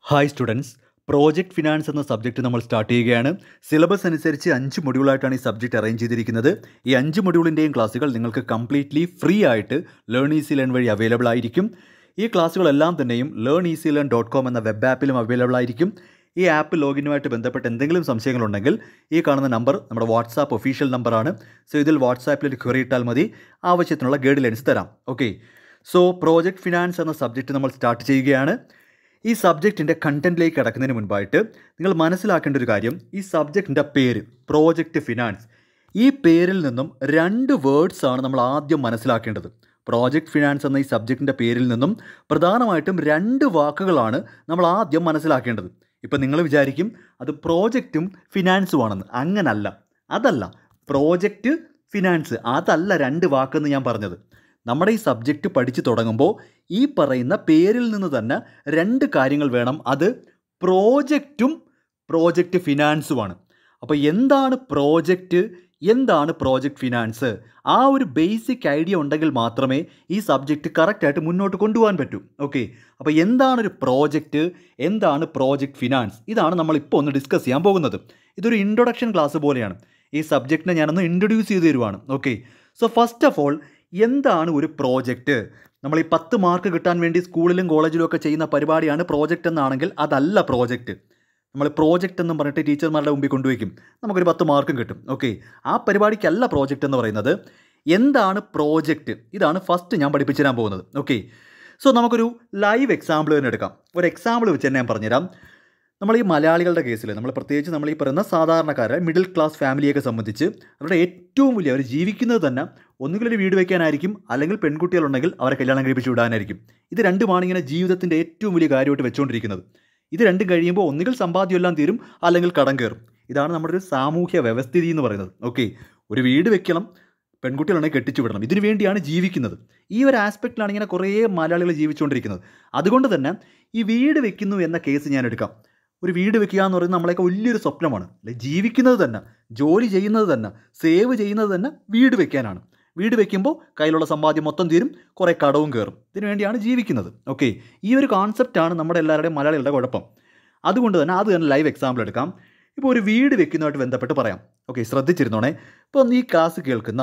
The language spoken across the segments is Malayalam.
ഹായ് സ്റ്റുഡൻസ് പ്രോജക്റ്റ് ഫിനാൻസ് എന്ന സബ്ജക്റ്റ് നമ്മൾ സ്റ്റാർട്ട് ചെയ്യുകയാണ് സിലബസ് അനുസരിച്ച് അഞ്ച് മൊഡ്യൂളായിട്ടാണ് ഈ സബ്ജക്റ്റ് അറേഞ്ച് ചെയ്തിരിക്കുന്നത് ഈ അഞ്ച് മൊഡ്യൂളിൻ്റെയും ക്ലാസ്സുകൾ നിങ്ങൾക്ക് കംപ്ലീറ്റ്ലി ഫ്രീ ആയിട്ട് ലേൺ ഈസി ലേൺ വഴി അവൈലബിൾ ആയിരിക്കും ഈ ക്ലാസ്സുകളെല്ലാം തന്നെയും learn easy learn dot com എന്ന വെബ് ആപ്പിലും അവൈലബിൾ ആയിരിക്കും ഈ ആപ്പ് ലോഗിനുമായിട്ട് ബന്ധപ്പെട്ട് എന്തെങ്കിലും സംശയങ്ങളുണ്ടെങ്കിൽ ഈ കാണുന്ന നമ്പർ നമ്മുടെ വാട്സാപ്പ് ഒഫീഷ്യൽ നമ്പറാണ് സോ ഇതിൽ വാട്സാപ്പിൽ ഒരു ക്വറി ഇട്ടാൽ മതി ആവശ്യത്തിനുള്ള ഗൈഡ് ലൈൻസ് തരാം ഓക്കെ സോ പ്രോജക്റ്റ് ഫിനാൻസ് എന്ന സബ്ജക്റ്റ് നമ്മൾ സ്റ്റാർട്ട് ചെയ്യുകയാണ് ഈ സബ്ജക്റ്റിൻ്റെ കണ്ടൻറ്റിലേക്ക് കടക്കുന്നതിന് മുൻപായിട്ട് നിങ്ങൾ മനസ്സിലാക്കേണ്ട ഒരു കാര്യം ഈ സബ്ജക്റ്റിൻ്റെ പേര് പ്രോജക്റ്റ് ഫിനാൻസ് ഈ പേരിൽ നിന്നും രണ്ട് വേർഡ്സ് ആണ് നമ്മൾ ആദ്യം മനസ്സിലാക്കേണ്ടത് പ്രോജക്റ്റ് ഫിനാൻസ് എന്ന ഈ സബ്ജക്റ്റിൻ്റെ പേരിൽ നിന്നും പ്രധാനമായിട്ടും രണ്ട് വാക്കുകളാണ് നമ്മൾ ആദ്യം മനസ്സിലാക്കേണ്ടത് ഇപ്പം നിങ്ങൾ വിചാരിക്കും അത് പ്രോജക്റ്റും ഫിനാൻസും ആണെന്ന് അങ്ങനല്ല അതല്ല പ്രോജക്റ്റ് ഫിനാൻസ് അതല്ല രണ്ട് വാക്കെന്ന് ഞാൻ പറഞ്ഞത് നമ്മുടെ ഈ സബ്ജക്റ്റ് പഠിച്ചു തുടങ്ങുമ്പോൾ ഈ പറയുന്ന പേരിൽ നിന്ന് തന്നെ രണ്ട് കാര്യങ്ങൾ വേണം അത് പ്രോജക്റ്റും പ്രോജക്റ്റ് ഫിനാൻസുമാണ് അപ്പോൾ എന്താണ് പ്രോജക്റ്റ് എന്താണ് പ്രോജക്റ്റ് ഫിനാൻസ് ആ ഒരു ബേസിക് ഐഡിയ ഉണ്ടെങ്കിൽ മാത്രമേ ഈ സബ്ജക്റ്റ് കറക്റ്റായിട്ട് മുന്നോട്ട് കൊണ്ടുപോകാൻ പറ്റൂ ഓക്കെ അപ്പോൾ എന്താണ് ഒരു പ്രോജക്റ്റ് എന്താണ് പ്രോജക്റ്റ് ഫിനാൻസ് ഇതാണ് നമ്മൾ ഇപ്പോൾ ഒന്ന് ഡിസ്കസ് ചെയ്യാൻ പോകുന്നത് ഇതൊരു ഇൻട്രൊഡക്ഷൻ ക്ലാസ് പോലെയാണ് ഈ സബ്ജക്റ്റിനെ ഞാനൊന്ന് ഇൻട്രൊഡ്യൂസ് ചെയ്ത് തരുവാണ് okay so first of all എന്താണ് ഒരു പ്രോജക്റ്റ് നമ്മൾ ഈ പത്ത് മാർക്ക് കിട്ടാൻ വേണ്ടി സ്കൂളിലും കോളേജിലും ഒക്കെ ചെയ്യുന്ന പരിപാടിയാണ് പ്രോജക്റ്റ് എന്നാണെങ്കിൽ അതല്ല പ്രോജക്റ്റ് നമ്മൾ പ്രോജക്റ്റ് എന്നും പറഞ്ഞിട്ട് ടീച്ചർമാരുടെ മുമ്പിൽ കൊണ്ടുവയ്ക്കും നമുക്കൊരു പത്ത് മാർക്കും കിട്ടും ഓക്കെ ആ പരിപാടിക്കല്ല പ്രോജക്റ്റ് എന്ന് പറയുന്നത് എന്താണ് പ്രോജക്റ്റ് ഇതാണ് ഫസ്റ്റ് ഞാൻ പഠിപ്പിച്ചു തരാൻ പോകുന്നത് ഓക്കെ സോ നമുക്കൊരു ലൈവ് എക്സാമ്പിൾ തന്നെ എടുക്കാം ഒരു എക്സാമ്പിൾ വെച്ച് തന്നെ ഞാൻ പറഞ്ഞുതരാം നമ്മൾ ഈ മലയാളികളുടെ കേസിൽ നമ്മൾ പ്രത്യേകിച്ച് നമ്മൾ ഈ പറയുന്ന സാധാരണക്കാരെ മിഡിൽ ക്ലാസ് ഫാമിലിയൊക്കെ സംബന്ധിച്ച് അവരുടെ ഏറ്റവും വലിയ അവർ ജീവിക്കുന്നത് തന്നെ ഒന്നുകിൽ ഒരു വീട് വയ്ക്കാനായിരിക്കും അല്ലെങ്കിൽ പെൺകുട്ടികളുണ്ടെങ്കിൽ അവരെ കല്യാണം കഴിപ്പിച്ച് വിടാനായിരിക്കും ഇത് രണ്ടുമാണ് ഇങ്ങനെ ജീവിതത്തിൻ്റെ ഏറ്റവും വലിയ കാര്യമായിട്ട് വെച്ചുകൊണ്ടിരിക്കുന്നത് ഇത് രണ്ടും കഴിയുമ്പോൾ ഒന്നുകിൽ സമ്പാദ്യം എല്ലാം തീരും അല്ലെങ്കിൽ കടം കയറും ഇതാണ് നമ്മുടെ ഒരു സാമൂഹ്യ വ്യവസ്ഥിതി എന്ന് പറയുന്നത് ഓക്കെ ഒരു വീട് വെക്കണം പെൺകുട്ടികളുണ്ടെങ്കിൽ കെട്ടിച്ചു വിടണം ഇതിനു വേണ്ടിയാണ് ജീവിക്കുന്നത് ഈ ഒരു ആസ്പെക്റ്റിലാണ് ഇങ്ങനെ കുറേ മലയാളികൾ ജീവിച്ചുകൊണ്ടിരിക്കുന്നത് അതുകൊണ്ട് തന്നെ ഈ വീട് വെക്കുന്നു എന്ന കേസ് ഞാൻ എടുക്കാം ഒരു വീട് വെക്കുക എന്ന് പറയുന്നത് നമ്മളെയൊക്കെ വലിയൊരു സ്വപ്നമാണ് അല്ലെ ജീവിക്കുന്നത് തന്നെ ജോലി ചെയ്യുന്നത് തന്നെ സേവ് ചെയ്യുന്നത് തന്നെ വീട് വെക്കാനാണ് വീട് വെക്കുമ്പോൾ കയ്യിലുള്ള സമ്പാദ്യം മൊത്തം തീരും കുറേ കടവും കയറും ഇതിനു വേണ്ടിയാണ് ജീവിക്കുന്നത് ഓക്കെ ഈ ഒരു കോൺസെപ്റ്റാണ് നമ്മുടെ എല്ലാവരുടെയും മലയാളികളുടെ കുഴപ്പം അതുകൊണ്ട് തന്നെ അത് തന്നെ ലൈവ് എക്സാമ്പിൾ എടുക്കാം ഇപ്പോൾ ഒരു വീട് വെക്കുന്നതുമായിട്ട് ബന്ധപ്പെട്ട് പറയാം ഓക്കെ ശ്രദ്ധിച്ചിരുന്നോണേ ഇപ്പോൾ ഈ ക്ലാസ് കേൾക്കുന്ന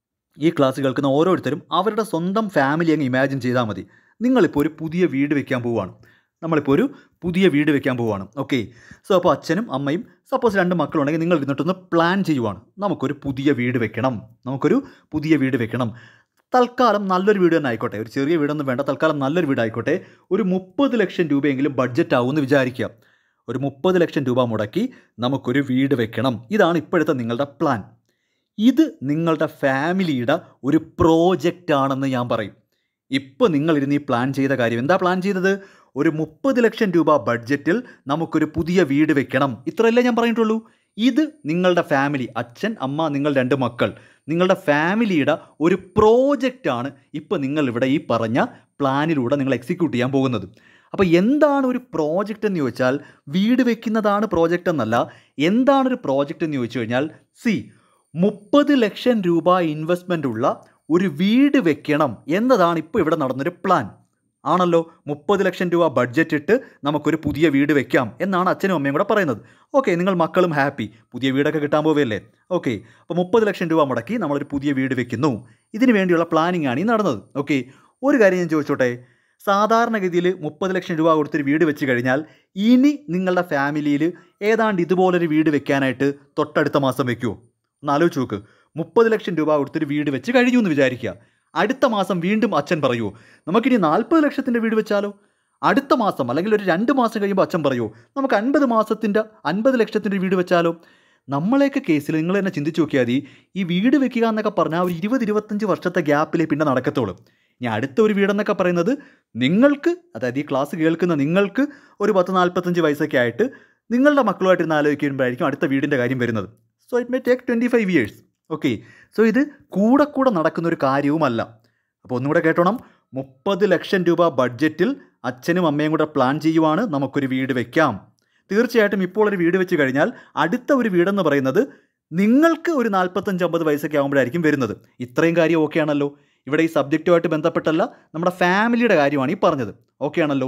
ഈ ക്ലാസ് കേൾക്കുന്ന ഓരോരുത്തരും അവരുടെ സ്വന്തം ഫാമിലി അങ്ങ് ഇമാജിൻ ചെയ്താൽ മതി നിങ്ങളിപ്പോൾ ഒരു പുതിയ വീട് വെക്കാൻ പോവുകയാണ് നമ്മളിപ്പോൾ ഒരു പുതിയ വീട് വെക്കാൻ പോവുകയാണ് ഓക്കെ സോ അപ്പോൾ അച്ഛനും അമ്മയും സപ്പോസ് രണ്ട് മക്കളുണ്ടെങ്കിൽ നിങ്ങൾ ഇരുന്നിട്ടൊന്ന് പ്ലാൻ ചെയ്യുവാണ് നമുക്കൊരു പുതിയ വീട് വെക്കണം നമുക്കൊരു പുതിയ വീട് വെക്കണം തൽക്കാലം നല്ലൊരു വീട് തന്നെ ആയിക്കോട്ടെ ഒരു ചെറിയ വീടൊന്നും വേണ്ട തൽക്കാലം നല്ലൊരു വീടായിക്കോട്ടെ ഒരു മുപ്പത് ലക്ഷം രൂപയെങ്കിലും ബഡ്ജറ്റ് ആവുമെന്ന് വിചാരിക്കുക ഒരു മുപ്പത് ലക്ഷം രൂപ മുടക്കി നമുക്കൊരു വീട് വെക്കണം ഇതാണ് ഇപ്പോഴത്തെ നിങ്ങളുടെ പ്ലാൻ ഇത് നിങ്ങളുടെ ഫാമിലിയുടെ ഒരു പ്രോജക്റ്റ് ആണെന്ന് ഞാൻ പറയും ഇപ്പോൾ നിങ്ങളിരുന്ന് ഈ പ്ലാൻ ചെയ്ത കാര്യം എന്താ പ്ലാൻ ചെയ്തത് ഒരു മുപ്പത് ലക്ഷം രൂപ ബഡ്ജറ്റിൽ നമുക്കൊരു പുതിയ വീട് വെക്കണം ഇത്രയല്ലേ ഞാൻ പറഞ്ഞിട്ടുള്ളൂ ഇത് നിങ്ങളുടെ ഫാമിലി അച്ഛൻ അമ്മ നിങ്ങൾ രണ്ട് മക്കൾ നിങ്ങളുടെ ഫാമിലിയുടെ ഒരു പ്രോജക്റ്റാണ് ഇപ്പോൾ നിങ്ങൾ ഇവിടെ ഈ പറഞ്ഞ പ്ലാനിലൂടെ നിങ്ങൾ എക്സിക്യൂട്ട് ചെയ്യാൻ പോകുന്നത് അപ്പോൾ എന്താണ് ഒരു പ്രോജക്റ്റ് എന്ന് ചോദിച്ചാൽ വീട് വെക്കുന്നതാണ് പ്രോജക്റ്റ് എന്നല്ല എന്താണ് ഒരു പ്രോജക്റ്റ് എന്ന് ചോദിച്ചു കഴിഞ്ഞാൽ സി മുപ്പത് ലക്ഷം രൂപ ഇൻവെസ്റ്റ്മെൻ്റ് ഉള്ള ഒരു വീട് വെക്കണം എന്നതാണ് ഇപ്പോൾ ഇവിടെ നടന്നൊരു പ്ലാൻ ആണല്ലോ മുപ്പത് ലക്ഷം രൂപ ബഡ്ജറ്റ് ഇട്ട് നമുക്കൊരു പുതിയ വീട് വെക്കാം എന്നാണ് അച്ഛനും അമ്മയും കൂടെ പറയുന്നത് ഓക്കെ നിങ്ങൾ മക്കളും ഹാപ്പി പുതിയ വീടൊക്കെ കിട്ടാൻ പോവുകയല്ലേ ഓക്കെ അപ്പോൾ മുപ്പത് ലക്ഷം രൂപ മുടക്കി നമ്മളൊരു പുതിയ വീട് വെക്കുന്നു ഇതിനു വേണ്ടിയുള്ള പ്ലാനിങ് ആണ് ഈ നടന്നത് ഓക്കെ ഒരു കാര്യം ഞാൻ ചോദിച്ചോട്ടെ സാധാരണഗതിയിൽ മുപ്പത് ലക്ഷം രൂപ കൊടുത്തൊരു വീട് വെച്ച് കഴിഞ്ഞാൽ ഇനി നിങ്ങളുടെ ഫാമിലിയിൽ ഏതാണ്ട് ഇതുപോലൊരു വീട് വെക്കാനായിട്ട് തൊട്ടടുത്ത മാസം വെക്കുമോ ഒന്ന് ആലോചിച്ച് നോക്ക് മുപ്പത് ലക്ഷം രൂപ കൊടുത്തൊരു വീട് വെച്ച് കഴിഞ്ഞു എന്ന് വിചാരിക്കുക അടുത്ത മാസം വീണ്ടും അച്ഛൻ പറയുമോ നമുക്കിനി നാൽപ്പത് ലക്ഷത്തിൻ്റെ വീട് വെച്ചാലോ അടുത്ത മാസം അല്ലെങ്കിൽ ഒരു രണ്ട് മാസം കഴിയുമ്പോൾ അച്ഛൻ പറയുമോ നമുക്ക് അൻപത് മാസത്തിൻ്റെ അൻപത് ലക്ഷത്തിൻ്റെ വീട് വെച്ചാലോ നമ്മളെയൊക്കെ കേസിൽ നിങ്ങൾ തന്നെ ചിന്തിച്ച് നോക്കിയാൽ മതി ഈ വീട് വെക്കുക എന്നൊക്കെ പറഞ്ഞാൽ ഒരു ഇരുപത് ഇരുപത്തഞ്ച് വർഷത്തെ ഗ്യാപ്പിലേ പിന്നെ നടക്കത്തുള്ളൂ ഇനി അടുത്ത ഒരു വീടെന്നൊക്കെ പറയുന്നത് നിങ്ങൾക്ക് അതായത് ഈ ക്ലാസ് കേൾക്കുന്ന നിങ്ങൾക്ക് ഒരു പത്ത് നാൽപ്പത്തഞ്ച് വയസ്സൊക്കെ ആയിട്ട് നിങ്ങളുടെ മക്കളുമായിട്ട് ഇരുന്ന് ആലോചിക്കുമ്പോഴായിരിക്കും അടുത്ത വീടിൻ്റെ കാര്യം വരുന്നത് so it may take twenty five years okay so ഇത് കൂടെ കൂടെ നടക്കുന്ന ഒരു കാര്യവുമല്ല അപ്പോൾ ഒന്നുകൂടെ കേട്ടോണം മുപ്പത് ലക്ഷം രൂപ ബഡ്ജറ്റിൽ അച്ഛനും അമ്മയും കൂടെ പ്ലാൻ ചെയ്യുവാണ് നമുക്കൊരു വീട് വെക്കാം തീർച്ചയായിട്ടും ഇപ്പോൾ ഒരു വീട് വെച്ച് കഴിഞ്ഞാൽ അടുത്ത ഒരു വീടെന്ന് പറയുന്നത് നിങ്ങൾക്ക് ഒരു നാൽപ്പത്തഞ്ച് അമ്പത് വയസ്സൊക്കെ ആകുമ്പോഴായിരിക്കും വരുന്നത് ഇത്രയും കാര്യം ഓക്കെ ആണല്ലോ ഇവിടെ ഈ സബ്ജക്റ്റുമായിട്ട് ബന്ധപ്പെട്ടല്ല നമ്മുടെ ഫാമിലിയുടെ കാര്യമാണ് ഈ പറഞ്ഞത് ഓക്കെ ആണല്ലോ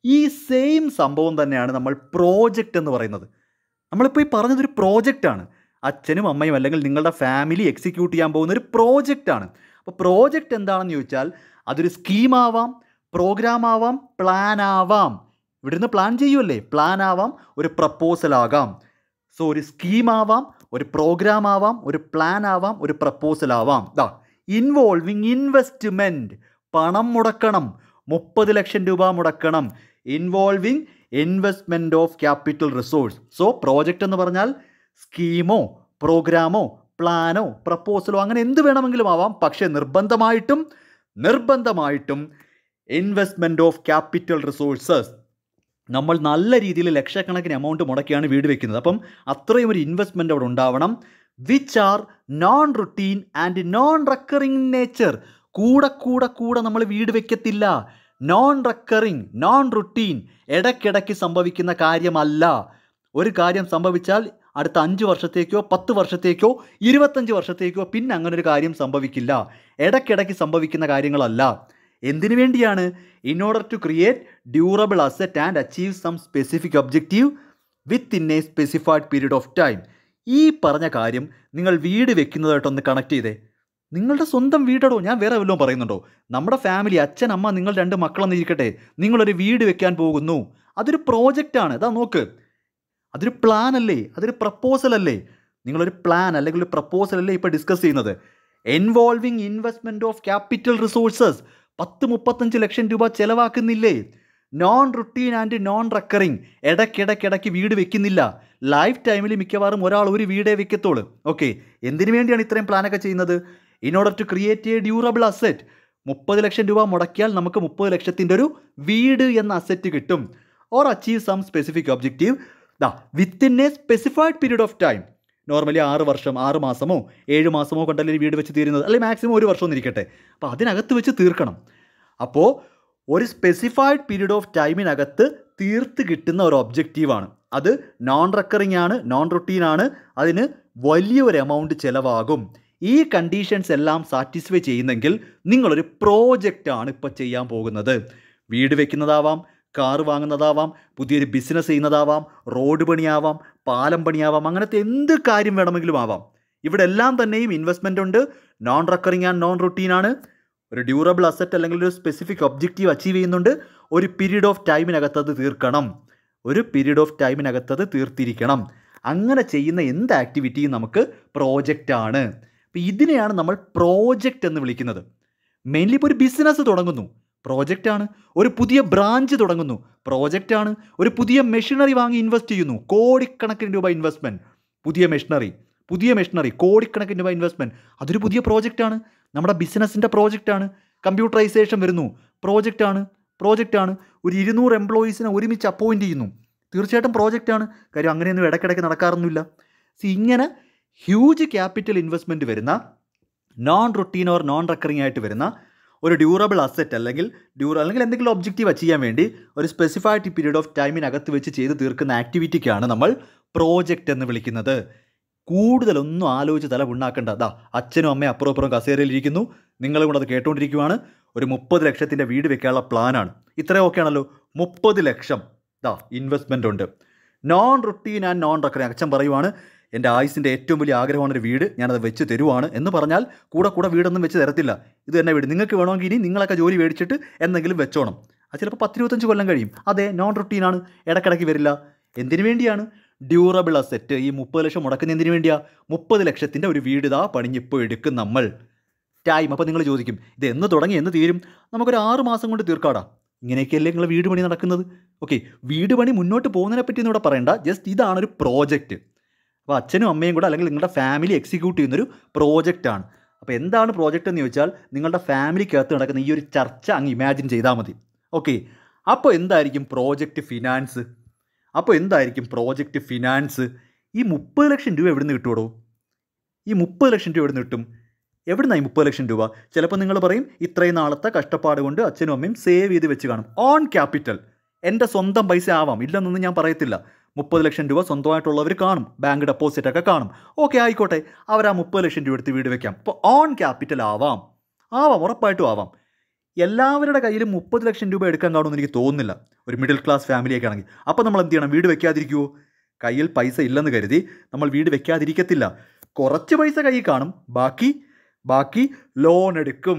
ഈ സെയിം സംഭവം തന്നെയാണ് നമ്മൾ പ്രോജക്റ്റ് എന്ന് പറയുന്നത് നമ്മളിപ്പോൾ ഈ പറഞ്ഞതൊരു പ്രോജക്റ്റാണ് അച്ഛനും അമ്മയും അല്ലെങ്കിൽ നിങ്ങളുടെ ഫാമിലി എക്സിക്യൂട്ട് ചെയ്യാൻ പോകുന്ന ഒരു പ്രോജക്റ്റാണ് അപ്പോൾ പ്രോജക്റ്റ് എന്താണെന്ന് ചോദിച്ചാൽ അതൊരു സ്കീമാവാം പ്രോഗ്രാം ആവാം പ്ലാൻ ആവാം ഇവിടുന്ന് പ്ലാൻ ചെയ്യുമല്ലേ പ്ലാൻ ആവാം ഒരു പ്രപ്പോസൽ ആകാം സോ ഒരു സ്കീം ആവാം ഒരു പ്രോഗ്രാം ആവാം ഒരു പ്ലാൻ ആവാം ഒരു പ്രപ്പോസൽ ആവാം ദാ ഇൻവോൾവിങ് ഇൻവെസ്റ്റ്മെൻറ്റ് പണം മുടക്കണം മുപ്പത് ലക്ഷം രൂപ മുടക്കണം involving investment of capital resource so project എന്ന് പറഞ്ഞാൽ സ്കീമോ പ്രോഗ്രാമോ പ്ലാനോ പ്രപ്പോസലോ അങ്ങനെ എന്ത് വേണമെങ്കിലും ആവാം പക്ഷേ നിർബന്ധമായിട്ടും നിർബന്ധമായിട്ടും ഇൻവെസ്റ്റ്മെൻറ്റ് ഓഫ് ക്യാപിറ്റൽ റിസോഴ്സസ് നമ്മൾ നല്ല രീതിയിൽ ലക്ഷക്കണക്കിന് എമൗണ്ട് മുടക്കിയാണ് വീട് വെക്കുന്നത് അപ്പം അത്രയും ഒരു ഇൻവെസ്റ്റ്മെൻ്റ് അവിടെ ഉണ്ടാവണം which are non routine and non recurring nature കൂടെ കൂടെ കൂടെ നമ്മൾ വീട് വെക്കത്തില്ല നോൺ റെക്കറിങ് നോൺ റുട്ടീൻ ഇടയ്ക്കിടയ്ക്ക് സംഭവിക്കുന്ന കാര്യമല്ല ഒരു കാര്യം സംഭവിച്ചാൽ അടുത്ത അഞ്ച് വർഷത്തേക്കോ പത്ത് വർഷത്തേക്കോ ഇരുപത്തഞ്ച് വർഷത്തേക്കോ പിന്നെ അങ്ങനെ ഒരു കാര്യം സംഭവിക്കില്ല ഇടയ്ക്കിടയ്ക്ക് സംഭവിക്കുന്ന കാര്യങ്ങളല്ല എന്തിനു വേണ്ടിയാണ് in order to create durable asset and achieve some specific objective within a specified period of time ഈ പറഞ്ഞ കാര്യം നിങ്ങൾ വീട് വെക്കുന്നതായിട്ടൊന്ന് കണക്ട് ചെയ്തേ നിങ്ങളുടെ സ്വന്തം വീടടോ ഞാൻ വേറെ വല്ലതും പറയുന്നുണ്ടോ നമ്മുടെ ഫാമിലി അച്ഛൻ അമ്മ നിങ്ങൾ രണ്ട് മക്കളെന്ന് ഇരിക്കട്ടെ നിങ്ങളൊരു വീട് വെക്കാൻ പോകുന്നു അതൊരു പ്രോജക്റ്റാണ് ഇതാ നോക്ക് അതൊരു പ്ലാൻ അല്ലേ അതൊരു പ്രപ്പോസൽ അല്ലേ നിങ്ങളൊരു പ്ലാൻ അല്ലെങ്കിൽ ഒരു പ്രപ്പോസൽ അല്ലേ ഇപ്പോൾ ഡിസ്കസ് ചെയ്യുന്നത് involving investment of capital resources പത്ത് മുപ്പത്തഞ്ച് ലക്ഷം രൂപ ചിലവാക്കുന്നില്ലേ non routine and non recurring ഇടയ്ക്കിടയ്ക്കിടയ്ക്ക് വീട് വെക്കുന്നില്ല ലൈഫ് ടൈമിൽ മിക്കവാറും ഒരാൾ ഒരു വീടേ വെക്കത്തുള്ളൂ ഓക്കെ എന്തിനു വേണ്ടിയാണ് ഇത്രയും പ്ലാനൊക്കെ ചെയ്യുന്നത് in order to create a durable asset മുപ്പത് ലക്ഷം രൂപ മുടക്കിയാൽ നമുക്ക് മുപ്പത് ലക്ഷത്തിൻ്റെ ഒരു വീട് എന്ന അസെറ്റ് കിട്ടും or achieve some specific objective ദാ within a specified period of time normally ആറ് വർഷം ആറ് മാസമോ ഏഴ് മാസമോ കൊണ്ടല്ലേ ഈ വീട് വെച്ച് തീരുന്നത് അല്ലെങ്കിൽ മാക്സിമം ഒരു വർഷം ഒന്നിരിക്കട്ടെ അപ്പോൾ അതിനകത്ത് വെച്ച് തീർക്കണം അപ്പോൾ ഒരു സ്പെസിഫൈഡ് പീരീഡ് ഓഫ് ടൈമിനകത്ത് തീർത്ത് കിട്ടുന്ന ഒരു ഒബ്ജക്റ്റീവാണ് അത് നോൺ റെക്കറിങ് ആണ് നോൺ റുട്ടീൻ ആണ് അതിന് വലിയൊരു എമൗണ്ട് ചിലവാകും ഈ കണ്ടീഷൻസ് എല്ലാം സാറ്റിസ്ഫൈ ചെയ്യുന്നെങ്കിൽ നിങ്ങളൊരു പ്രോജക്റ്റാണ് ഇപ്പോൾ ചെയ്യാൻ പോകുന്നത് വീട് വെക്കുന്നതാവാം കാർ വാങ്ങുന്നതാവാം പുതിയൊരു ബിസിനസ് ചെയ്യുന്നതാവാം റോഡ് പണിയാവാം പാലം പണിയാവാം അങ്ങനത്തെ എന്ത് കാര്യം വേണമെങ്കിലും ആവാം ഇവിടെ എല്ലാം തന്നെയും ഇൻവെസ്റ്റ്മെൻ്റ് ഉണ്ട് non recurring and non routine ആണ് ഒരു ഡ്യൂറബിൾ അസറ്റ് അല്ലെങ്കിൽ ഒരു സ്പെസിഫിക് ഒബ്ജക്റ്റീവ് അച്ചീവ് ചെയ്യുന്നുണ്ട് ഒരു പീരീഡ് ഓഫ് ടൈമിനകത്ത് അത് തീർക്കണം ഒരു പീരീഡ് ഓഫ് ടൈമിനകത്ത് അത് തീർത്തിരിക്കണം അങ്ങനെ ചെയ്യുന്ന എന്ത് ആക്ടിവിറ്റിയും നമുക്ക് പ്രോജക്റ്റാണ് അപ്പോൾ ഇതിനെയാണ് നമ്മൾ പ്രോജക്റ്റ് എന്ന് വിളിക്കുന്നത് മെയിൻലി ഇപ്പോൾ ഒരു ബിസിനസ് തുടങ്ങുന്നു പ്രോജക്റ്റാണ് ഒരു പുതിയ ബ്രാഞ്ച് തുടങ്ങുന്നു പ്രോജക്റ്റാണ് ഒരു പുതിയ മെഷീനറി വാങ്ങി ഇൻവെസ്റ്റ് ചെയ്യുന്നു കോടിക്കണക്കിന് രൂപ ഇൻവെസ്റ്റ്മെൻറ്റ് പുതിയ മെഷീനറി പുതിയ മെഷീനറി കോടിക്കണക്കിന് രൂപ ഇൻവെസ്റ്റ്മെൻറ്റ് അതൊരു പുതിയ പ്രോജക്റ്റാണ് നമ്മുടെ ബിസിനസ്സിൻ്റെ പ്രോജക്റ്റാണ് കമ്പ്യൂട്ടറൈസേഷൻ വരുന്നു പ്രോജക്റ്റാണ് പ്രോജക്റ്റാണ് ഒരു ഇരുന്നൂറ് എംപ്ലോയീസിനെ ഒരുമിച്ച് അപ്പോയിൻറ്റ് ചെയ്യുന്നു തീർച്ചയായിട്ടും പ്രോജക്റ്റാണ് കാര്യം അങ്ങനെയൊന്നും ഇടയ്ക്കിടയ്ക്ക് നടക്കാറൊന്നുമില്ല സി ഇങ്ങനെ ഹ്യൂജ് ക്യാപിറ്റൽ ഇൻവെസ്റ്റ്മെൻറ്റ് വരുന്ന non routine or non recurring ആയിട്ട് വരുന്ന ഒരു ഡ്യൂറബിൾ അസറ്റ് അല്ലെങ്കിൽ ഡ്യൂറ അല്ലെങ്കിൽ എന്തെങ്കിലും ഒബ്ജക്റ്റീവ് അച്ചീവ് ചെയ്യാൻ വേണ്ടി ഒരു സ്പെസിഫൈഡ് പീരീഡ് ഓഫ് ടൈമിനകത്ത് വെച്ച് ചെയ്ത് തീർക്കുന്ന ആക്ടിവിറ്റിക്കാണ് നമ്മൾ പ്രോജക്റ്റ് എന്ന് വിളിക്കുന്നത് കൂടുതലൊന്നും ആലോചിച്ച് തല ഉണ്ടാക്കേണ്ട അതാ അച്ഛനും അമ്മയും അപ്പുറം അപ്പുറം കസേരയിലിരിക്കുന്നു നിങ്ങളും കൂടെ അത് കേട്ടുകൊണ്ടിരിക്കുവാണ് ഒരു മുപ്പത് ലക്ഷത്തിൻ്റെ വീട് വെക്കാനുള്ള പ്ലാനാണ് ഇത്രയും ഓക്കെ ആണല്ലോ മുപ്പത് ലക്ഷം ദാ ഇൻവെസ്റ്റ്മെൻ്റ് ഉണ്ട് non routine and non recurring അച്ഛൻ പറയുവാണ് എൻ്റെ ആയുസിൻ്റെ ഏറ്റവും വലിയ ആഗ്രഹമാണ് ഒരു വീട് ഞാനത് വെച്ച് തരുവാണ് എന്ന് പറഞ്ഞാൽ കൂടെ കൂടെ വീടൊന്നും വെച്ച് തരത്തില്ല ഇത് തന്നെ വീട് നിങ്ങൾക്ക് വേണമെങ്കിൽ ഇനി നിങ്ങളൊക്കെ ജോലി മേടിച്ചിട്ട് എന്തെങ്കിലും വെച്ചോണം അത് ചിലപ്പോൾ പത്തിരുപത്തഞ്ച് കൊല്ലം കഴിയും അതെ നോൺ റുട്ടീനാണ് ഇടയ്ക്കിടയ്ക്ക് വരില്ല എന്തിനു വേണ്ടിയാണ് ഡ്യൂറബിൾ അസെറ്റ് ഈ മുപ്പത് ലക്ഷം മുടക്കുന്ന എന്തിനു വേണ്ടിയാ മുപ്പത് ലക്ഷത്തിൻ്റെ ഒരു വീട് ഇതാ പണിഞ്ഞിപ്പോൾ എടുക്കും നമ്മൾ ടൈം അപ്പോൾ നിങ്ങൾ ചോദിക്കും ഇത് എന്ന് തുടങ്ങി എന്ന് തീരും നമുക്കൊരു ആറ് മാസം കൊണ്ട് തീർക്കാടാ ഇങ്ങനെയൊക്കെയല്ലേ നിങ്ങൾ വീട് പണി നടക്കുന്നത് ഓക്കെ വീട് പണി മുന്നോട്ട് പോകുന്നതിനെ പറ്റി ഒന്നും ഇവിടെ പറയണ്ട ജസ്റ്റ് ഇതാണൊരു പ്രോജക്റ്റ് അപ്പോൾ അച്ഛനും അമ്മയും കൂടെ അല്ലെങ്കിൽ നിങ്ങളുടെ ഫാമിലി എക്സിക്യൂട്ട് ചെയ്യുന്നൊരു പ്രോജക്റ്റാണ് അപ്പോൾ എന്താണ് പ്രോജക്റ്റ് എന്ന് ചോദിച്ചാൽ നിങ്ങളുടെ ഫാമിലിക്കകത്ത് നടക്കുന്ന ഈ ഒരു ചർച്ച അങ്ങ് ഇമാജിൻ ചെയ്താൽ മതി ഓക്കെ അപ്പോൾ എന്തായിരിക്കും പ്രോജക്റ്റ് ഫിനാൻസ് അപ്പോൾ എന്തായിരിക്കും പ്രോജക്റ്റ് ഫിനാൻസ് ഈ മുപ്പത് ലക്ഷം രൂപ എവിടെ നിന്ന് കിട്ടുമോ ഈ മുപ്പത് ലക്ഷം രൂപ എവിടെ നിന്ന് കിട്ടും എവിടെ നിന്നായി മുപ്പത് ലക്ഷം രൂപ ചിലപ്പോൾ നിങ്ങൾ പറയും ഇത്രയും നാളത്തെ കഷ്ടപ്പാട് കൊണ്ട് അച്ഛനും അമ്മയും സേവ് ചെയ്ത് വെച്ച് കാണും ഓൺ ക്യാപിറ്റൽ എൻ്റെ സ്വന്തം പൈസ ആവാം ഇല്ലെന്നൊന്നും ഞാൻ പറയത്തില്ല മുപ്പത് ലക്ഷം രൂപ സ്വന്തമായിട്ടുള്ളവർ കാണും ബാങ്ക് ഡെപ്പോസിറ്റ് ഒക്കെ കാണും ഓക്കെ ആയിക്കോട്ടെ അവർ ആ മുപ്പത് ലക്ഷം രൂപ എടുത്ത് വീട് വെക്കാം അപ്പോൾ ഓൺ ക്യാപിറ്റൽ ആവാം ആവാം ഉറപ്പായിട്ടും ആവാം എല്ലാവരുടെ കയ്യിലും മുപ്പത് ലക്ഷം രൂപ എടുക്കാൻ കാണുമെന്ന് എനിക്ക് തോന്നുന്നില്ല ഒരു മിഡിൽ ക്ലാസ് ഫാമിലിയൊക്കെ ആണെങ്കിൽ അപ്പോൾ നമ്മൾ എന്ത് ചെയ്യണം വീട് വെക്കാതിരിക്കുമോ കയ്യിൽ പൈസ ഇല്ലെന്ന് കരുതി നമ്മൾ വീട് വെക്കാതിരിക്കത്തില്ല കുറച്ച് പൈസ കയ്യിൽ കാണും ബാക്കി ബാക്കി ലോൺ എടുക്കും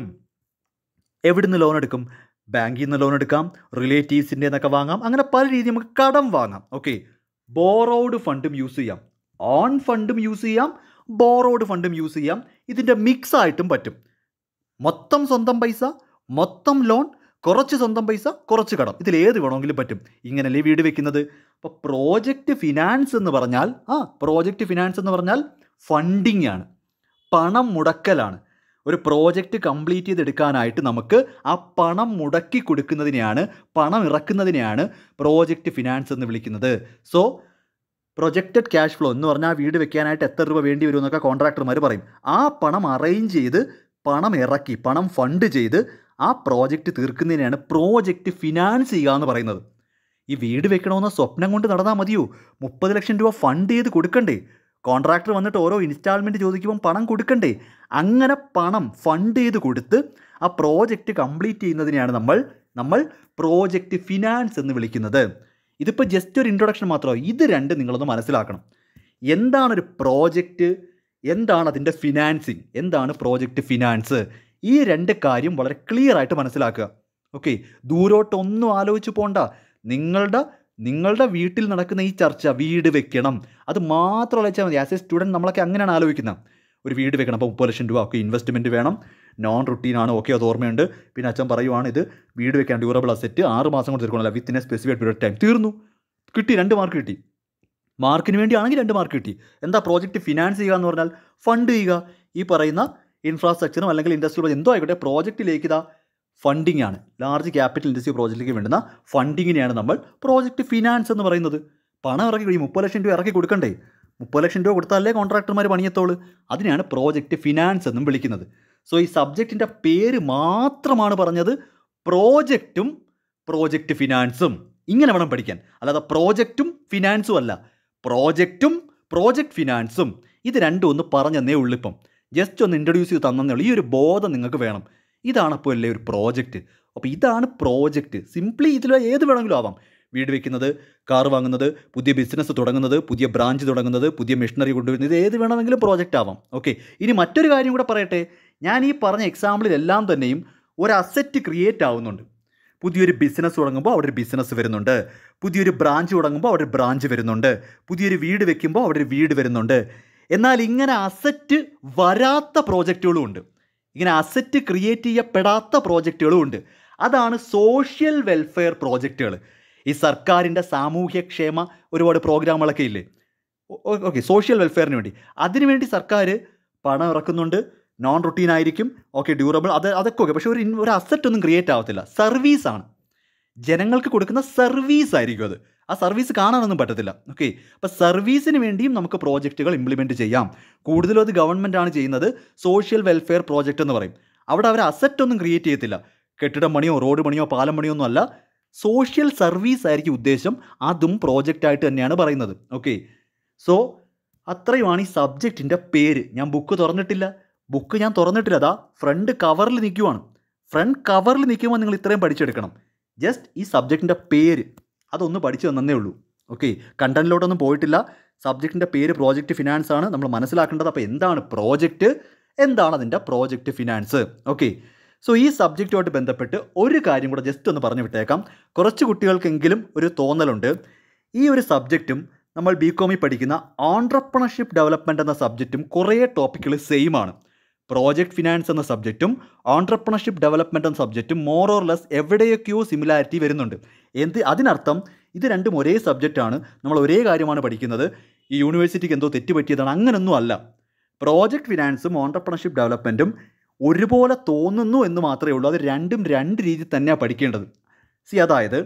എവിടുന്ന് ലോൺ എടുക്കും ബാങ്കിൽ നിന്ന് ലോൺ എടുക്കാം റിലേറ്റീവ്സിൻ്റെ എന്നൊക്കെ വാങ്ങാം അങ്ങനെ പല രീതിയിൽ നമുക്ക് കടം വാങ്ങാം ഓക്കെ ബോറോഡ് ഫണ്ടും യൂസ് ചെയ്യാം ഓൺ ഫണ്ടും യൂസ് ചെയ്യാം ബോറോഡ് ഫണ്ടും യൂസ് ചെയ്യാം ഇതിൻ്റെ മിക്സ് ആയിട്ടും പറ്റും മൊത്തം സ്വന്തം പൈസ മൊത്തം ലോൺ കുറച്ച് സ്വന്തം പൈസ കുറച്ച് കടം ഇതിൽ ഏത് വേണമെങ്കിലും പറ്റും ഇങ്ങനല്ലേ വീട് വെക്കുന്നത് അപ്പോൾ പ്രോജക്റ്റ് ഫിനാൻസ് എന്ന് പറഞ്ഞാൽ ആ പ്രോജക്റ്റ് ഫിനാൻസ് എന്ന് പറഞ്ഞാൽ ഫണ്ടിങ് ആണ് പണം മുടക്കലാണ് ഒരു പ്രോജക്റ്റ് കംപ്ലീറ്റ് ചെയ്തെടുക്കാനായിട്ട് നമുക്ക് ആ പണം മുടക്കി കൊടുക്കുന്നതിനെയാണ് പണം ഇറക്കുന്നതിനെയാണ് പ്രോജക്റ്റ് ഫിനാൻസ് എന്ന് വിളിക്കുന്നത് സോ പ്രൊജക്റ്റഡ് ക്യാഷ് ഫ്ലോ എന്ന് പറഞ്ഞാൽ ആ വീട് വെക്കാനായിട്ട് എത്ര രൂപ വേണ്ടി വരും എന്നൊക്കെ കോൺട്രാക്ടർമാർ പറയും ആ പണം അറേഞ്ച് ചെയ്ത് പണം ഇറക്കി പണം ഫണ്ട് ചെയ്ത് ആ പ്രോജക്റ്റ് തീർക്കുന്നതിനെയാണ് പ്രോജക്റ്റ് ഫിനാൻസ് ചെയ്യുക എന്ന് പറയുന്നത് ഈ വീട് വെക്കണമെന്ന സ്വപ്നം കൊണ്ട് നടന്നാൽ മതിയോ മുപ്പത് ലക്ഷം രൂപ ഫണ്ട് ചെയ്ത് കൊടുക്കണ്ടേ കോൺട്രാക്ടർ വന്നിട്ട് ഓരോ ഇൻസ്റ്റാൾമെൻറ്റ് ചോദിക്കുമ്പം പണം കൊടുക്കണ്ടേ അങ്ങനെ പണം ഫണ്ട് ചെയ്ത് കൊടുത്ത് ആ പ്രോജക്റ്റ് കംപ്ലീറ്റ് ചെയ്യുന്നതിനെയാണ് നമ്മൾ നമ്മൾ പ്രോജക്റ്റ് ഫിനാൻസ് എന്ന് വിളിക്കുന്നത് ഇതിപ്പോൾ ജസ്റ്റ് ഒരു ഇൻട്രൊഡക്ഷൻ മാത്രമോ ഇത് രണ്ട് നിങ്ങളൊന്ന് മനസ്സിലാക്കണം എന്താണ് ഒരു പ്രോജക്റ്റ് എന്താണ് അതിൻ്റെ ഫിനാൻസിങ് എന്താണ് പ്രോജക്റ്റ് ഫിനാൻസ് ഈ രണ്ട് കാര്യം വളരെ ക്ലിയർ ആയിട്ട് മനസ്സിലാക്കുക ഓക്കെ ദൂരോട്ടൊന്നും ആലോചിച്ച് പോണ്ട നിങ്ങളുടെ നിങ്ങളുടെ വീട്ടിൽ നടക്കുന്ന ഈ ചർച്ച വീട് വെക്കണം അത് മാത്രം ആലോചിച്ചാൽ മതി ആസ് എ സ്റ്റുഡൻറ്റ് നമ്മളൊക്കെ അങ്ങനെയാണ് ആലോചിക്കുന്നത് ഒരു വീട് വെക്കണം അപ്പോൾ മുപ്പത് ലക്ഷം രൂപ ഒക്കെ ഇൻവെസ്റ്റ്മെൻറ്റ് വേണം നോൺ റുട്ടീനാണ് ഓക്കെ അത് ഓർമ്മയുണ്ട് പിന്നെ അച്ഛൻ പറയുവാണ് ഇത് വീട് വെക്കാൻ ഡ്യൂറബിൾ അസെറ്റ് ആറ് മാസം കൊണ്ട് തീർക്കണമല്ല within a specific period time തീർന്നു കിട്ടി രണ്ട് മാർക്ക് കിട്ടി മാർക്കിന് വേണ്ടിയാണെങ്കിൽ രണ്ട് മാർക്ക് കിട്ടി എന്താ പ്രോജക്റ്റ് ഫിനാൻസ് ചെയ്യുക എന്ന് പറഞ്ഞാൽ ഫണ്ട് ചെയ്യുക ഈ പറയുന്ന ഇൻഫ്രാസ്ട്രക്ചറും അല്ലെങ്കിൽ ഇൻഡസ്ട്രിയൽ എന്തോ ആയിക്കോട്ടെ പ്രോജക്റ്റിലേക്ക് ഇതാ ഫണ്ടിങ് ആണ് ലാർജ് ക്യാപിറ്റൽ ഇൻഡസ്ട്രി പ്രോജക്റ്റിലേക്ക് വേണ്ടുന്ന ഫണ്ടിങ്ങിനെയാണ് നമ്മൾ പ്രോജക്റ്റ് ഫിനാൻസ് എന്ന് പറയുന്നത് പണം ഇറക്കി ഈ മുപ്പത് ലക്ഷം രൂപ ഇറക്കി കൊടുക്കണ്ടേ മുപ്പത് ലക്ഷം രൂപ കൊടുത്താലേ കോൺട്രാക്ടർമാർ പണിയത്തോളൂ അതിനെയാണ് പ്രോജക്റ്റ് ഫിനാൻസ് എന്നും വിളിക്കുന്നത് സോ ഈ സബ്ജക്റ്റിൻ്റെ പേര് മാത്രമാണ് പറഞ്ഞത് പ്രോജക്റ്റും പ്രോജക്റ്റ് ഫിനാൻസും ഇങ്ങനെ വേണം പഠിക്കാൻ അല്ലാതെ പ്രോജക്റ്റും ഫിനാൻസും അല്ല പ്രോജക്റ്റും പ്രോജക്റ്റ് ഫിനാൻസും ഇത് രണ്ടും ഒന്ന് പറഞ്ഞെന്നേ ഉള്ളൂ ഇപ്പം ജസ്റ്റ് ഒന്ന് ഇൻട്രൊഡ്യൂസ് ചെയ്ത് തന്നേ ഉള്ളൂ ഈ ഒരു ബോധം നിങ്ങൾക്ക് വേണം ഇതാണ് അപ്പോൾ അല്ലേ ഒരു പ്രോജക്റ്റ് അപ്പോൾ ഇതാണ് പ്രോജക്റ്റ് സിംപ്ലി ഇതിൽ ഏത് വേണമെങ്കിലും ആവാം വീട് വെക്കുന്നത് കാർ വാങ്ങുന്നത് പുതിയ ബിസിനസ് തുടങ്ങുന്നത് പുതിയ ബ്രാഞ്ച് തുടങ്ങുന്നത് പുതിയ മെഷീനറി കൊണ്ടുവരുന്നത് ഇത് ഏത് വേണമെങ്കിലും പ്രോജക്റ്റ് ആവാം ഓക്കെ ഇനി മറ്റൊരു കാര്യം കൂടെ പറയട്ടെ ഞാൻ ഈ പറഞ്ഞ എക്സാമ്പിളിലെല്ലാം തന്നെയും ഒരു അസറ്റ് ക്രിയേറ്റ് ആവുന്നുണ്ട് പുതിയൊരു ബിസിനസ് തുടങ്ങുമ്പോൾ അവിടെ ഒരു ബിസിനസ് വരുന്നുണ്ട് പുതിയൊരു ബ്രാഞ്ച് തുടങ്ങുമ്പോൾ അവിടെ ഒരു ബ്രാഞ്ച് വരുന്നുണ്ട് പുതിയൊരു വീട് വെക്കുമ്പോൾ അവിടെ ഒരു വീട് വരുന്നുണ്ട് എന്നാൽ ഇങ്ങനെ അസറ്റ് വരാത്ത പ്രോജക്റ്റുകളും ഉണ്ട് ഇങ്ങനെ അസറ്റ് ക്രിയേറ്റ് ചെയ്യപ്പെടാത്ത പ്രോജക്റ്റുകളും ഉണ്ട് അതാണ് സോഷ്യൽ വെൽഫെയർ പ്രോജക്റ്റുകൾ ഈ സർക്കാരിൻ്റെ സാമൂഹ്യക്ഷേമ ഒരുപാട് പ്രോഗ്രാമുകളൊക്കെ ഇല്ലേ ഓക്കെ സോഷ്യൽ വെൽഫെയറിന് വേണ്ടി അതിനുവേണ്ടി സർക്കാർ പണം ഇറക്കുന്നുണ്ട് നോൺ റുട്ടീൻ ആയിരിക്കും ഓക്കെ ഡ്യൂറബിൾ അത് അതൊക്കെ ഓക്കെ പക്ഷേ ഒരു ഇൻ- ഒരു അസറ്റ് ഒന്നും ക്രിയേറ്റ് ആവത്തില്ല സർവീസാണ് ജനങ്ങൾക്ക് കൊടുക്കുന്ന സർവീസ് ആയിരിക്കും അത് ആ സർവീസ് കാണാനൊന്നും പറ്റത്തില്ല ഓക്കെ അപ്പോൾ സർവീസിന് വേണ്ടിയും നമുക്ക് പ്രോജക്റ്റുകൾ ഇംപ്ലിമെൻറ്റ് ചെയ്യാം കൂടുതലും അത് ഗവൺമെൻറ് ആണ് ചെയ്യുന്നത് സോഷ്യൽ വെൽഫെയർ പ്രോജക്റ്റ് എന്ന് പറയും അവിടെ അവർ അസറ്റ് ഒന്നും ക്രിയേറ്റ് ചെയ്യത്തില്ല കെട്ടിടം പണിയോ റോഡ് പണിയോ പാലം പണിയോ ഒന്നും അല്ല സോഷ്യൽ സർവീസ് ആയിരിക്കും ഉദ്ദേശം അതും പ്രോജക്റ്റായിട്ട് തന്നെയാണ് പറയുന്നത് ഓക്കെ സോ അത്രയുമാണ് ഈ സബ്ജക്റ്റിൻ്റെ പേര് ഞാൻ ബുക്ക് തുറന്നിട്ടില്ല ബുക്ക് ഞാൻ തുറന്നിട്ടില്ല അതാ ഫ്രണ്ട് കവറിൽ നിൽക്കുവാണ് ഫ്രണ്ട് കവറിൽ നിൽക്കുമ്പോൾ നിങ്ങൾ ഇത്രയും പഠിച്ചെടുക്കണം ജസ്റ്റ് ഈ സബ്ജക്റ്റിൻ്റെ പേര് അതൊന്ന് പഠിച്ചു തന്നേ ഉള്ളൂ ഓക്കെ കണ്ടന്റിലോട്ടൊന്നും പോയിട്ടില്ല സബ്ജക്റ്റിൻ്റെ പേര് പ്രോജക്റ്റ് ഫിനാൻസ് ആണ് നമ്മൾ മനസ്സിലാക്കേണ്ടത് അപ്പോൾ എന്താണ് പ്രോജക്റ്റ് എന്താണ് അതിൻ്റെ പ്രോജക്റ്റ് ഫിനാൻസ് ഓക്കെ സോ ഈ സബ്ജക്റ്റുമായിട്ട് ബന്ധപ്പെട്ട് ഒരു കാര്യം കൂടെ ജസ്റ്റ് ഒന്ന് പറഞ്ഞു വിട്ടേക്കാം കുറച്ച് കുട്ടികൾക്കെങ്കിലും ഒരു തോന്നലുണ്ട് ഈ ഒരു സബ്ജക്റ്റും നമ്മൾ ബി കോമിൽ പഠിക്കുന്ന ഓൺട്രപ്രണർഷിപ്പ് ഡെവലപ്മെൻറ്റ് എന്ന സബ്ജക്റ്റും കുറേ ടോപ്പിക്കുകൾ സെയിം ആണ് പ്രോജക്റ്റ് ഫിനാൻസ് എന്ന സബ്ജക്റ്റും ഓൺട്രപ്രണർഷിപ്പ് ഡെവലപ്മെൻറ്റ് എന്ന സബ്ജക്റ്റും മോർ ഓർ ലെസ് എവിടെയൊക്കെയോ സിമിലാരിറ്റി വരുന്നുണ്ട് എന്ത് അതിനർത്ഥം ഇത് രണ്ടും ഒരേ സബ്ജക്റ്റാണ് നമ്മൾ ഒരേ കാര്യമാണ് പഠിക്കുന്നത് ഈ യൂണിവേഴ്സിറ്റിക്ക് എന്തോ തെറ്റ് പറ്റിയതാണ് അങ്ങനൊന്നും അല്ല പ്രോജക്റ്റ് ഫിനാൻസും ഓൺട്രപ്രണർഷിപ്പ് ഡെവലപ്മെൻറ്റും ഒരുപോലെ തോന്നുന്നു എന്ന് മാത്രമേ ഉള്ളൂ അത് രണ്ടും രണ്ട് രീതിയിൽ തന്നെയാണ് പഠിക്കേണ്ടത് സി അതായത്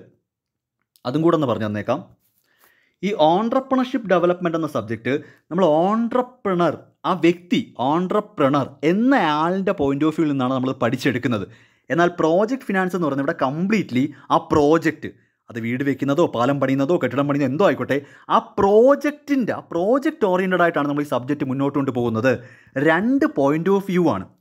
അതും കൂടെ ഒന്ന് പറഞ്ഞു തന്നേക്കാം ഈ ഓൺട്രപ്രണർഷിപ്പ് ഡെവലപ്മെൻറ്റ് എന്ന സബ്ജക്റ്റ് നമ്മൾ ഓൺട്രപ്രണർ ആ വ്യക്തി ഓൺട്രപ്രണർ എന്ന ആളിൻ്റെ പോയിന്റ് ഓഫ് വ്യൂവിൽ നിന്നാണ് നമ്മൾ പഠിച്ചെടുക്കുന്നത് എന്നാൽ പ്രോജക്റ്റ് ഫിനാൻസ് എന്ന് പറയുന്നത് ഇവിടെ കംപ്ലീറ്റ്ലി ആ പ്രോജക്റ്റ് അത് വീട് വെക്കുന്നതോ പാലം പണിയുന്നതോ കെട്ടിടം പണിയുന്നതോ എന്തോ ആയിക്കോട്ടെ ആ പ്രോജക്റ്റിൻ്റെ ആ പ്രോജക്റ്റ് ഓറിയൻറ്റഡ് ആയിട്ടാണ് നമ്മൾ ഈ സബ്ജക്റ്റ് മുന്നോട്ട് കൊണ്ട് പോകുന്നത് രണ്ട് പോയിന്റ് ഓഫ് വ്യൂ ആണ്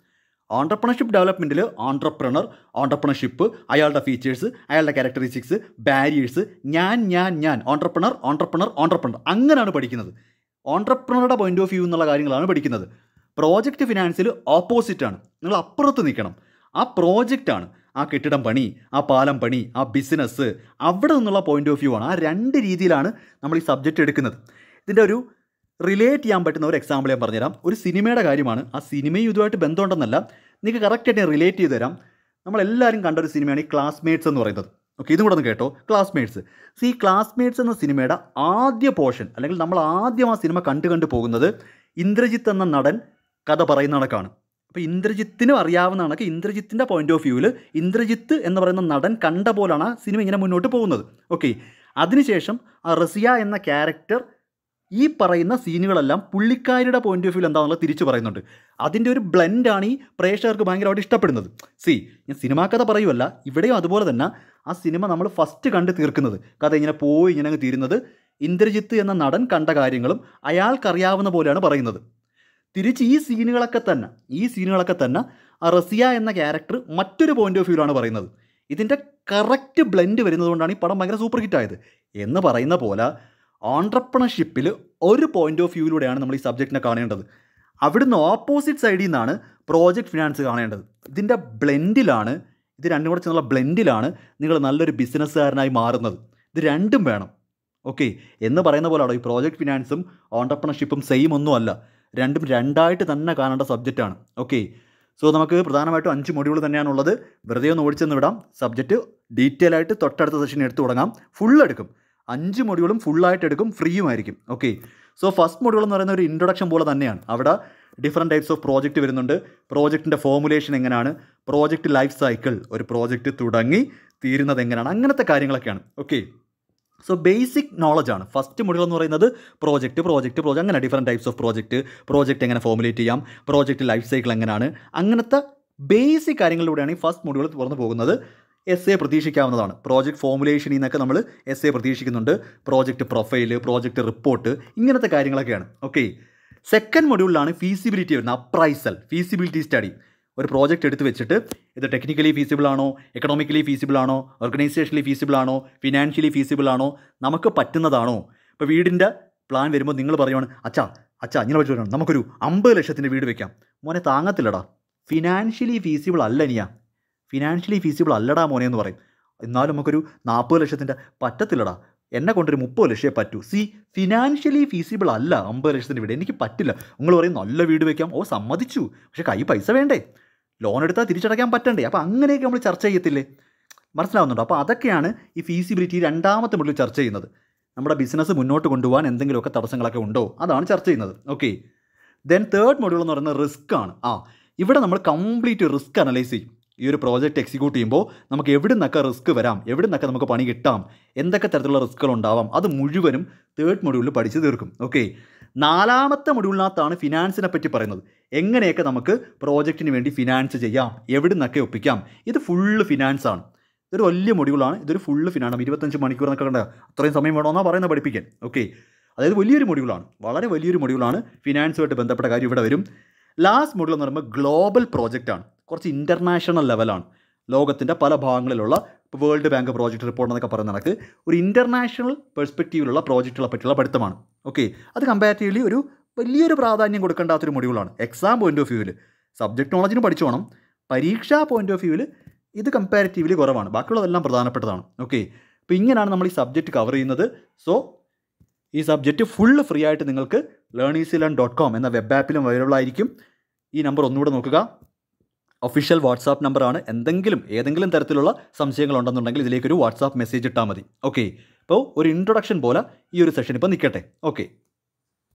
ഓൺടർപ്രണർഷിപ്പ് ഡെവലപ്മെൻറ്റിൽ ഓൺടർപ്രണർ ഓൺടർപ്രണർഷിപ്പ് അയാളുടെ ഫീച്ചേഴ്സ് അയാളുടെ ക്യാരക്ടറിസ്റ്റിക്സ് ബാരിയേഴ്സ് ഞാൻ ഞാൻ ഞാൻ ഓൺടർപ്രണർ ഓൺടർപ്രണർ ഓൺടർപ്രണർ അങ്ങനെയാണ് പഠിക്കുന്നത് ഓൺടർപ്രണറുടെ പോയിന്റ് ഓഫ് വ്യൂ എന്നുള്ള കാര്യങ്ങളാണ് പഠിക്കുന്നത് പ്രോജക്റ്റ് ഫിനാൻസിൽ ഓപ്പോസിറ്റാണ് നിങ്ങൾ അപ്പുറത്ത് നിൽക്കണം ആ പ്രോജക്റ്റാണ് ആ കെട്ടിടം പണി ആ പാലം പണി ആ ബിസിനസ് അവിടെ നിന്നുള്ള പോയിന്റ് ഓഫ് വ്യൂ ആണ് ആ രണ്ട് രീതിയിലാണ് നമ്മൾ ഈ സബ്ജക്റ്റ് എടുക്കുന്നത് ഇതിൻ്റെ ഒരു റിലേറ്റ് ചെയ്യാൻ പറ്റുന്ന ഒരു എക്സാമ്പിൾ ഞാൻ പറഞ്ഞുതരാം ഒരു സിനിമയുടെ കാര്യമാണ് ആ സിനിമയും ഇതുമായിട്ട് ബന്ധമുണ്ടെന്നല്ല നിങ്ങൾക്ക് കറക്റ്റായിട്ട് ഞാൻ റിലേറ്റ് ചെയ്ത് തരാം നമ്മളെല്ലാവരും കണ്ട ഒരു സിനിമയാണ് ഈ ക്ലാസ്മേറ്റ്സ് എന്ന് പറയുന്നത് ഓക്കെ ഇതും കൂടെ ഒന്ന് കേട്ടോ ക്ലാസ്മേറ്റ്സ് സോ ഈ ക്ലാസ്മേറ്റ്സ് എന്ന സിനിമയുടെ ആദ്യ പോർഷൻ അല്ലെങ്കിൽ നമ്മൾ ആദ്യം ആ സിനിമ കണ്ടു കണ്ടു പോകുന്നത് ഇന്ദ്രജിത്ത് എന്ന നടൻ കഥ പറയുന്ന കണക്കാണ് അപ്പോൾ ഇന്ദ്രജിത്തിനും അറിയാവുന്ന കണക്ക് ഇന്ദ്രജിത്തിൻ്റെ പോയിന്റ് ഓഫ് വ്യൂവിൽ ഇന്ദ്രജിത്ത് എന്ന് പറയുന്ന നടൻ കണ്ട പോലാണ് ആ സിനിമ ഇങ്ങനെ മുന്നോട്ട് പോകുന്നത് ഓക്കെ അതിനുശേഷം ആ റസിയ എന്ന ക്യാരക്ടർ ഈ പറയുന്ന സീനുകളെല്ലാം പുള്ളിക്കാരിയുടെ പോയിന്റ് ഓഫ് വ്യൂ എന്താണെന്നുള്ളത് തിരിച്ചു പറയുന്നുണ്ട് അതിൻ്റെ ഒരു ബ്ലെൻഡാണ് ഈ പ്രേക്ഷകർക്ക് ഭയങ്കരമായിട്ട് ഇഷ്ടപ്പെടുന്നത് സി ഞാൻ സിനിമാ കഥ പറയുമല്ല ഇവിടെയും അതുപോലെ തന്നെ ആ സിനിമ നമ്മൾ ഫസ്റ്റ് കണ്ട് തീർക്കുന്നത് കഥ ഇങ്ങനെ പോയി ഇങ്ങനെ അങ്ങ് തീരുന്നത് ഇന്ദ്രജിത്ത് എന്ന നടൻ കണ്ട കാര്യങ്ങളും അയാൾക്കറിയാവുന്ന പോലെയാണ് പറയുന്നത് തിരിച്ച് ഈ സീനുകളൊക്കെ തന്നെ ഈ സീനുകളൊക്കെ തന്നെ ആ റസിയ എന്ന ക്യാരക്ടർ മറ്റൊരു പോയിന്റ് ഓഫ് വ്യൂവിലാണ് പറയുന്നത് ഇതിൻ്റെ കറക്റ്റ് ബ്ലെൻഡ് വരുന്നത് കൊണ്ടാണ് ഈ പടം ഭയങ്കര സൂപ്പർ ഹിറ്റ് ആയത് എന്ന് പറയുന്ന പോലെ ഓൺട്രപ്രണർഷിപ്പിൽ ഒരു പോയിന്റ് ഓഫ് വ്യൂവിലൂടെയാണ് നമ്മൾ ഈ സബ്ജക്റ്റിനെ കാണേണ്ടത് അവിടുന്ന് ഓപ്പോസിറ്റ് സൈഡിൽ നിന്നാണ് പ്രോജക്റ്റ് ഫിനാൻസ് കാണേണ്ടത് ഇതിൻ്റെ ബ്ലെൻഡിലാണ് ഇത് രണ്ടും കൂടെ ചെന്നുള്ള ബ്ലെൻഡിലാണ് നിങ്ങൾ നല്ലൊരു ബിസിനസ്സുകാരനായി മാറുന്നത് ഇത് രണ്ടും വേണം ഓക്കെ എന്ന് പറയുന്ന പോലെയാണോ ഈ പ്രോജക്റ്റ് ഫിനാൻസും ഓൺട്രപ്രണർഷിപ്പും സെയിം ഒന്നുമല്ല രണ്ടും രണ്ടായിട്ട് തന്നെ കാണേണ്ട സബ്ജക്റ്റാണ് ഓക്കെ സോ നമുക്ക് പ്രധാനമായിട്ടും അഞ്ച് മൊഡ്യൂൾ തന്നെയാണുള്ളത് വെറുതെ ഒന്ന് ഓടിച്ചെന്ന് വിടാം സബ്ജക്റ്റ് ഡീറ്റെയിൽ ആയിട്ട് തൊട്ടടുത്ത സെഷൻ എടുത്തു തുടങ്ങാം ഫുൾ എടുക്കും അഞ്ച് മൊഡ്യൂളും ഫുള്ളായിട്ട് എടുക്കും ഫ്രീയും ആയിരിക്കും ഓക്കെ സോ ഫസ്റ്റ് മൊഡ്യൂൾ എന്ന് പറയുന്ന ഒരു ഇൻട്രൊഡക്ഷൻ പോലെ തന്നെയാണ് അവിടെ ഡിഫറെൻറ്റ് ടൈപ്സ് ഓഫ് പ്രോജക്റ്റ് വരുന്നുണ്ട് പ്രോജക്റ്റിൻ്റെ ഫോമുലേഷൻ എങ്ങനെയാണ് പ്രോജക്റ്റ് ലൈഫ് സൈക്കിൾ ഒരു പ്രോജക്റ്റ് തുടങ്ങി തീരുന്നത് എങ്ങനെയാണ് അങ്ങനത്തെ കാര്യങ്ങളൊക്കെയാണ് ഓക്കെ സോ ബേസിക് നോളജ് ആണ് ഫസ്റ്റ് മൊഡ്യൂൾ എന്ന് പറയുന്നത് പ്രോജക്റ്റ് പ്രോജക്റ്റ് പ്രോജക്റ്റ് അങ്ങനെ different types of project project എങ്ങനെ ഫോമുലേറ്റ് ചെയ്യാം പ്രോജക്റ്റ് ലൈഫ് സൈക്കിൾ എങ്ങനെയാണ് അങ്ങനത്തെ ബേസിക് കാര്യങ്ങളിലൂടെയാണ് ഈ ഫസ്റ്റ് മൊഡ്യൂൾ തുറന്നു പോകുന്നത് എസ് എ പ്രതീക്ഷിക്കാവുന്നതാണ് പ്രോജക്റ്റ് ഫോമുലേഷനിൽ നിന്നൊക്കെ നമ്മൾ എസ് എ പ്രതീക്ഷിക്കുന്നുണ്ട് പ്രോജക്റ്റ് പ്രൊഫൈല് പ്രോജക്റ്റ് റിപ്പോർട്ട് ഇങ്ങനത്തെ കാര്യങ്ങളൊക്കെയാണ് ഓക്കെ സെക്കൻഡ് മൊഡ്യൂളിലാണ് ഫീസിബിലിറ്റി വരുന്നത് അപ്രൈസൽ ഫീസിബിലിറ്റി സ്റ്റഡി ഒരു പ്രോജക്റ്റ് എടുത്ത് വെച്ചിട്ട് ഇത് ടെക്നിക്കലി ഫീസിബിൾ ആണോ എക്കണോമിക്കലി ഫീസിബിൾ ആണോ ഓർഗനൈസേഷനലി ഫീസിബിൾ ആണോ ഫിനാൻഷ്യലി ഫീസിബിൾ ആണോ നമുക്ക് പറ്റുന്നതാണോ ഇപ്പോൾ വീടിൻ്റെ പ്ലാൻ വരുമ്പോൾ നിങ്ങൾ പറയുവാണ് അച്ഛാ അച്ഛാ ഇങ്ങനെ പറ്റുമോ നമുക്കൊരു അമ്പത് ലക്ഷത്തിൻ്റെ വീട് വെക്കാം മോനെ താങ്ങത്തില്ലടാ ഫിനാൻഷ്യലി ഫീസിബിൾ അല്ല ഇനിയാ ഫിനാൻഷ്യലി ഫീസിബിൾ അല്ലടാ മോനെ എന്ന് പറയും എന്നാലും നമുക്കൊരു നാൽപ്പത് ലക്ഷത്തിൻ്റെ പറ്റത്തില്ലടാ എന്നെ കൊണ്ടൊരു മുപ്പത് ലക്ഷമേ പറ്റൂ സി ഫിനാൻഷ്യലി ഫീസിബിൾ അല്ല അമ്പത് ലക്ഷത്തിൻ്റെ വീട് എനിക്ക് പറ്റില്ല നിങ്ങൾ പറയും നല്ല വീട് വെക്കാം ഓ സമ്മതിച്ചു പക്ഷേ കൈ പൈസ വേണ്ടേ ലോൺ എടുത്താൽ തിരിച്ചടയ്ക്കാൻ പറ്റണ്ടേ അപ്പോൾ അങ്ങനെയൊക്കെ നമ്മൾ ചർച്ച ചെയ്യത്തില്ലേ മനസ്സിലാവുന്നുണ്ടോ അപ്പോൾ അതൊക്കെയാണ് ഈ ഫീസിബിലിറ്റി രണ്ടാമത്തെ മുകളിൽ ചർച്ച ചെയ്യുന്നത് നമ്മുടെ ബിസിനസ് മുന്നോട്ട് കൊണ്ടുപോകാൻ എന്തെങ്കിലുമൊക്കെ തടസ്സങ്ങളൊക്കെ ഉണ്ടോ അതാണ് ചർച്ച ചെയ്യുന്നത് ഓക്കെ ദെൻ തേർഡ് മൊഡ്യൂൾ എന്ന് പറയുന്നത് റിസ്ക് ആണ് ആ ഇവിടെ നമ്മൾ കംപ്ലീറ്റ് റിസ്ക് അനലൈസ് ചെയ്യും ഈ ഒരു പ്രോജക്റ്റ് എക്സിക്യൂട്ട് ചെയ്യുമ്പോൾ നമുക്ക് എവിടെ നിന്നൊക്കെ റിസ്ക് വരാം എവിടെ നിന്നൊക്കെ നമുക്ക് പണി കിട്ടാം എന്തൊക്കെ തരത്തിലുള്ള റിസ്ക്കുകൾ ഉണ്ടാവാം അത് മുഴുവനും തേർഡ് മൊഡ്യൂളിൽ പഠിച്ച് തീർക്കും ഓക്കെ നാലാമത്തെ മൊഡ്യൂളിനകത്താണ് ഫിനാൻസിനെ പറ്റി പറയുന്നത് എങ്ങനെയൊക്കെ നമുക്ക് പ്രോജക്റ്റിന് വേണ്ടി ഫിനാൻസ് ചെയ്യാം എവിടെ നിന്നൊക്കെ ഒപ്പിക്കാം ഇത് ഫുള്ള് ഫിനാൻസ് ആണ് ഇതൊരു വലിയ മൊഡ്യൂളാണ് ഇതൊരു ഫുള്ള് ഫിനാണ് ഇരുപത്തഞ്ച് മണിക്കൂർ എന്നൊക്കെ കണ്ട അത്രയും സമയം വേണമെന്നാണ് പറയുന്നത് പഠിപ്പിക്കാൻ ഓക്കെ അതായത് വലിയൊരു മൊഡ്യൂളാണ് വളരെ വലിയൊരു മൊഡ്യൂളാണ് ഫിനാൻസുമായിട്ട് ബന്ധപ്പെട്ട കാര്യം ഇവിടെ വരും ലാസ്റ്റ് മൊഡ്യൂൾ എന്ന് പറയുമ്പോൾ ഗ്ലോബൽ പ്രോജക്റ്റ് ആണ് കുറച്ച് ഇൻ്റർനാഷണൽ ലെവലാണ് ലോകത്തിൻ്റെ പല ഭാഗങ്ങളിലുള്ള ഇപ്പോൾ വേൾഡ് ബാങ്ക് പ്രോജക്റ്റ് റിപ്പോർട്ട് എന്നൊക്കെ പറയുന്ന കണക്ക് ഒരു ഇൻ്റർനാഷണൽ പെർസ്പെക്റ്റീവിലുള്ള പ്രോജക്റ്റുകളെ പറ്റിയുള്ള പഠിത്തമാണ് ഓക്കെ അത് കമ്പാരിറ്റീവ്ലി ഒരു വലിയൊരു പ്രാധാന്യം കൊടുക്കേണ്ടാത്തൊരു മൊഡ്യൂളാണ് എക്സാം പോയിന്റ് ഓഫ് വ്യൂവിൽ സബ്ജക്ട് നോളജിന് പഠിച്ചോണം പരീക്ഷാ പോയിന്റ് ഓഫ് വ്യൂവിൽ ഇത് കമ്പാരിറ്റീവ്ലി കുറവാണ് ബാക്കിയുള്ളതെല്ലാം പ്രധാനപ്പെട്ടതാണ് ഓക്കെ അപ്പോൾ ഇങ്ങനെയാണ് നമ്മൾ ഈ സബ്ജക്റ്റ് കവർ ചെയ്യുന്നത് സോ ഈ സബ്ജക്റ്റ് ഫുള്ള് ഫ്രീ ആയിട്ട് നിങ്ങൾക്ക് learn easy learn dot com എന്ന വെബ് ആപ്പിലും അവൈലബിൾ ആയിരിക്കും ഈ നമ്പർ ഒന്നുകൂടെ നോക്കുക ഒഫീഷ്യൽ വാട്സാപ്പ് നമ്പറാണ് എന്തെങ്കിലും ഏതെങ്കിലും തരത്തിലുള്ള സംശയങ്ങൾ ഉണ്ടെന്നുണ്ടെങ്കിൽ ഇതിലേക്കൊരു വാട്സാപ്പ് മെസ്സേജ് ഇട്ടാൽ മതി ഓക്കെ അപ്പോൾ ഒരു ഇൻട്രൊഡക്ഷൻ പോലെ ഈ ഒരു സെഷൻ ഇപ്പോൾ നിൽക്കട്ടെ ഓക്കെ